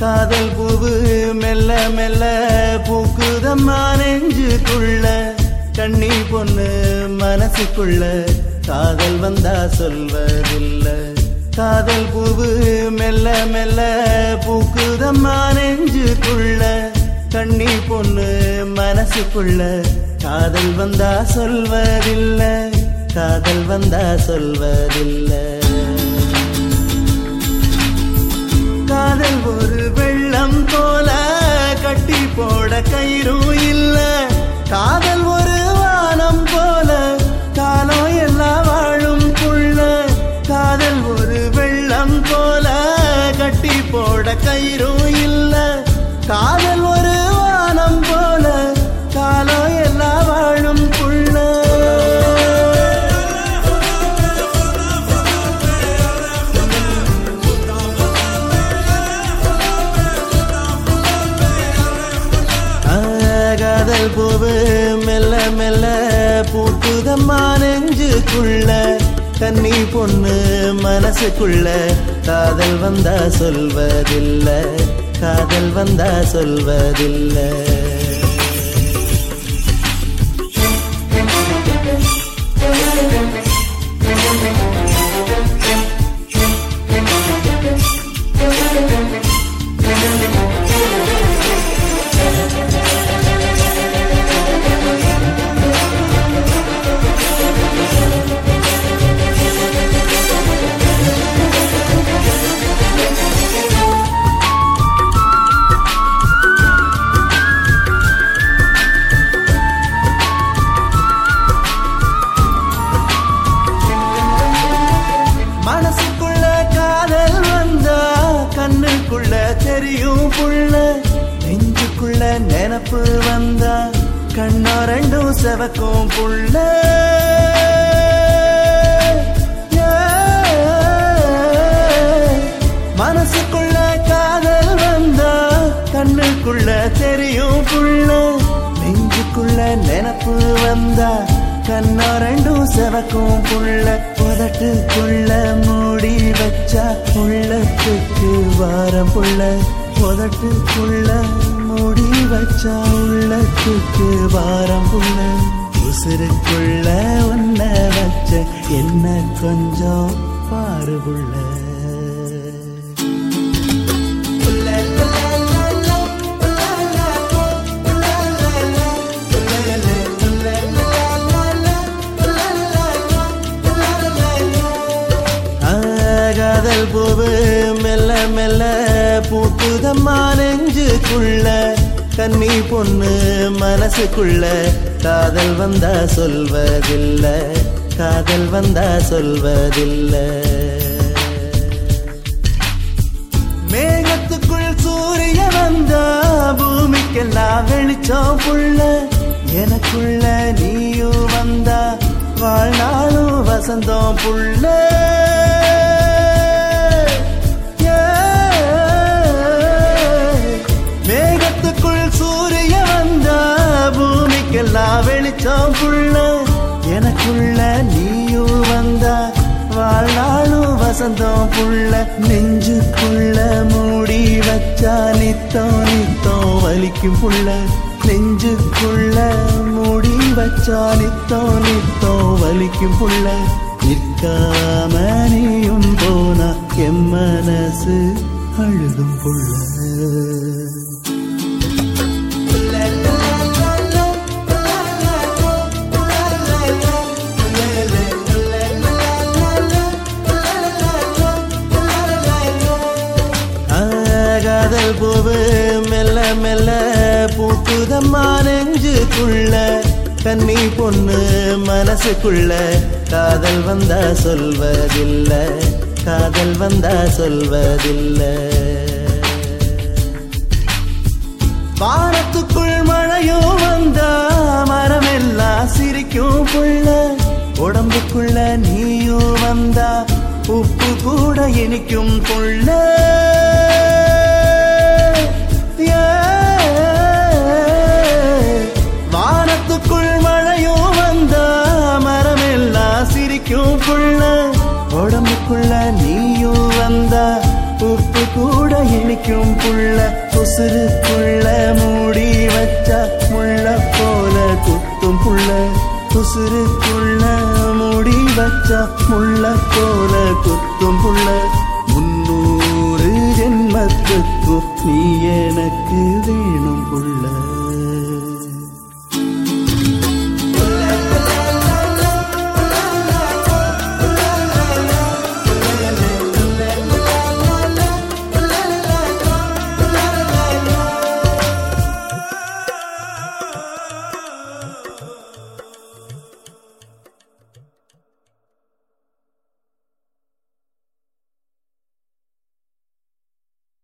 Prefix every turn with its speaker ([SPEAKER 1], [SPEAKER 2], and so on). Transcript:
[SPEAKER 1] காதல் பூவு மெல்ல மெல்ல பூக்குதம்மா நெஞ்சுக்குள்ள கண்ணி பொண்ணு மனசுக்குள்ள காதல் வந்தா சொல்வதில்ல காதல் பூவு மெல்ல மெல்ல பூக்குதம்மா நெஞ்சுக்குள்ள கண்ணி பொண்ணு மனசுக்குள்ள காதல் வந்தா சொல்வதில்ல காதல் வந்தா சொல்வதில்லை காதல் ஒரு வெள்ளம் போல கட்டி போட கயிறும் இல்ல காதல் ஒரு வானம் போல காலம் எல்லாம் வாழும் புள்ள காதல் ஒரு வெள்ளம் போல கட்டி போட கயிறும் இல்ல காதல் ஒரு வானம் போல காலம் எல்லாம் வாழும் புள்ள ஆ, காதல் பூவு மெல்ல மெல்ல பூத்துதம்மா நெஞ்சுக்குள்ள கன்னி பொண்ணு மனசுக்குள்ள காதல் வந்தா சொல்வதில்ல காதல் வந்தா சொல்வதில்ல மனசுக்குள்ள காதல் வந்தா கண்ணுக்குள்ள தெரியும் புள்ள நெஞ்சுக்குள்ள நினப்பு வந்தா கண்ணா ரெண்டும் செவக்கும் புள்ள மனசுக்குள்ள காதல் வந்தா கண்ணுக்குள்ள தெரியும் புள்ள நெஞ்சுக்குள்ள நினப்பு வந்தா கண்ணா ரெண்டும் செவக்கும் புள்ள உதட்டுக்குள்ள மூடி வச்சா உள்ளத்துக்கு வாரம் புள்ள உதட்டுக்குள்ள மூடி வச்சா உள்ளத்துக்கு வாரம் புள்ள உசுருக்குள்ள உன்ன வச்ச என்ன கொஞ்சம் பாரு புள்ள ஆ, காதல் பூவு மெல்ல மெல்ல பூத்துதம்மா நெஞ்சுக்குள்ள கன்னி பொண்ணு மனசுக்குள்ள காதல் வந்தா சொல்வதில்ல காதல் வந்தா சொல்வதில்ல மேகத்துக்குள் சூரிய வந்தா பூமிக்கெல்லாம் வெளிச்சம் புள்ள எனக்குள்ள நீயும் வந்தா வாழ்நாளும் வசந்தம் புள்ள மேகத்துக்குள் சூரிய வந்தா பூமிக்கெல்லாம் வெளிச்சம் புள்ள எனக்குள்ள நீயும் வந்தா வாழ்நாளும் வசந்தம் புள்ள நெஞ்சுக்குள்ள மூடி வச்சா நித்தம் நித்தம் வலிக்கும் புள்ள நெஞ்சுக்குள்ள மூடி வச்சா நித்தம் நித்தம் வலிக்கும் புள்ள நிற்காம நீயும் போனா என் மனசு அழுதும் புள்ள ஆ, காதல் பூவு மெல்ல மெல்ல பூக்குதம்மா நெஞ்சுக்குள்ள கன்னி பொண்ணு மனசுக்குள்ள காதல் வந்தா சொல்வதில்ல காதல் வந்தா சொல்வதில்ல வானத்துக்குள் மழையும் வந்தா மரமெல்லாம் சிரிக்கும் புள்ள உடம்புக்குள்ள நீயும் வந்தா உப்பு கூட இனிக்கும் புள்ள வானத்துக்குள் மழையும் வந்தா மரமெல்லாம் சிரிக்கும் புள்ள உடம்புக்குள்ள நீயும் வந்தா உப்பு கூட இனிக்கும் துடிக்கும் புள்ள உசுருக்குள்ள மூடி வச்சா முள்ள போல குத்தும் புள்ள உசுருக்குள்ள மூடி வச்சா முள்ள போல குத்தும் புள்ள முன்னூறு ஜென்மத்துக்கும் நீ எனக்கு வேணும் புள்ள